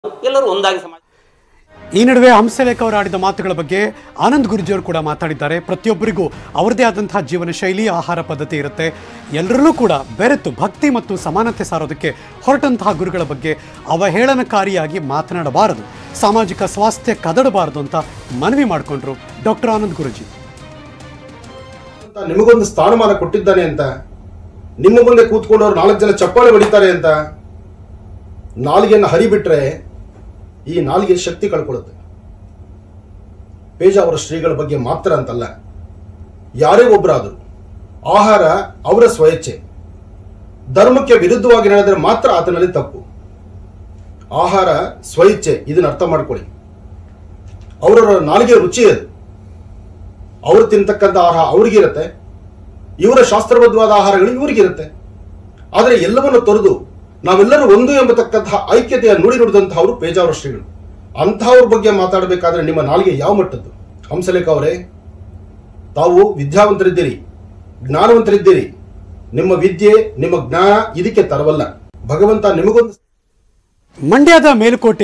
ಎಲ್ಲರೂ ಒಂದಾಗಿ ಸಮಾಜ ಈ ನಡುವೆ ಹಂಸಲೇಖ ಅವರು ಆಡಿದ ಮಾತುಗಳ ಬಗ್ಗೆ ಆನಂದ್ ಗುರುಜಿಯವರು ಕೂಡ ಮಾತಾಡಿದ್ದಾರೆ ಪ್ರತಿಯೊಬ್ಬರಿಗೂ ಅವರದೇ ಆದಂತಹ ಜೀವನ ಶೈಲಿ ಆಹಾರ ಪದ್ಧತಿ ಇರುತ್ತೆ ಎಲ್ಲರಲ್ಲೂ ಕೂಡ ಬೆರೆತು ಭಕ್ತಿ ಮತ್ತು ಸಮಾನತೆ ಸಾರೋದಕ್ಕೆ ಹೊರಟಂತಹ ಗುರುಗಳ ಬಗ್ಗೆ ಅವಹೇಳನಕಾರಿಯಾಗಿ ಮಾತನಾಡಬಾರದು ಸಾಮಾಜಿಕ ಸ್ವಾಸ್ಥ್ಯ ಕದಡಬಾರದು ಅಂತ ಮನವಿ ಮಾಡಿಕೊಂಡ್ರು ಡಾಕ್ಟರ್ ಆನಂದ್ ಗುರುಜಿ ಅಂತ ನಿಮಗೊಂದು ಸ್ಥಾನಮಾನ ಕೊಟ್ಟಿದ್ದಾನೆ ಅಂತ ನಿಮ್ಮ ಮುಂದೆ ಕೂತ್ಕೊಂಡವ್ರು ನಾಲ್ಕು ಜನ ಚಪ್ಪಾಳೆ ಹೊಡಿತಾರೆ ಅಂತ ನಾಲಿಗೆಯನ್ನು ಹರಿಬಿಟ್ರೆ ಈ ನಾಲಿಗೆ ಶಕ್ತಿ ಕಳ್ಕೊಳ್ಳುತ್ತೆ ಪೇಜಾವರ ಶ್ರೀಗಳ ಬಗ್ಗೆ ಮಾತ್ರ ಅಂತಲ್ಲ ಯಾರೇ ಒಬ್ಬರಾದರು ಆಹಾರ ಅವರ ಸ್ವಇಚ್ಛೆ ಧರ್ಮಕ್ಕೆ ವಿರುದ್ಧವಾಗಿ ನಡೆದರೆ ಮಾತ್ರ ಆತನಲ್ಲಿ ತಪ್ಪು ಆಹಾರ ಸ್ವಇಚ್ಛೆ ಇದನ್ನ ಅರ್ಥ ಮಾಡ್ಕೊಳ್ಳಿ ಅವರವರ ನಾಲಿಗೆ ರುಚಿ ಅದು ಅವರು ತಿಂತಕ್ಕಂಥ ಆಹಾರ ಅವ್ರಿಗಿರುತ್ತೆ ಇವರ ಶಾಸ್ತ್ರಬದ್ಧವಾದ ಆಹಾರಗಳು ಇವರಿಗಿರುತ್ತೆ ಆದರೆ ಎಲ್ಲವನ್ನು ತೊರೆದು ನಾವೆಲ್ಲರೂ ಒಂದು ಎಂಬತಕ್ಕಂತಹ ಐಕ್ಯತೆಯ ನುಡಿ ನುಡಿದಂತಹ ಅವರು ಪೇಜಾವರ ಶ್ರೀಗಳು ಅಂಥವ್ರ ಬಗ್ಗೆ ಮಾತಾಡಬೇಕಾದ್ರೆ ನಿಮ್ಮ ನಾಲಿಗೆ ಯಾವ ಮಟ್ಟದ್ದು ಹಂಸಲೇಖ ಅವರೇ ತಾವು ವಿದ್ಯಾವಂತರಿದ್ದೀರಿ ಜ್ಞಾನವಂತರಿದ್ದೀರಿ ನಿಮ್ಮ ವಿದ್ಯೆ ನಿಮ್ಮ ಜ್ಞಾನ ಇದಕ್ಕೆ ತರವಲ್ಲ ಭಗವಂತ ನಿಮಗೊಂದು ಮಂಡ್ಯದ ಮೇಲುಕೋಟೆ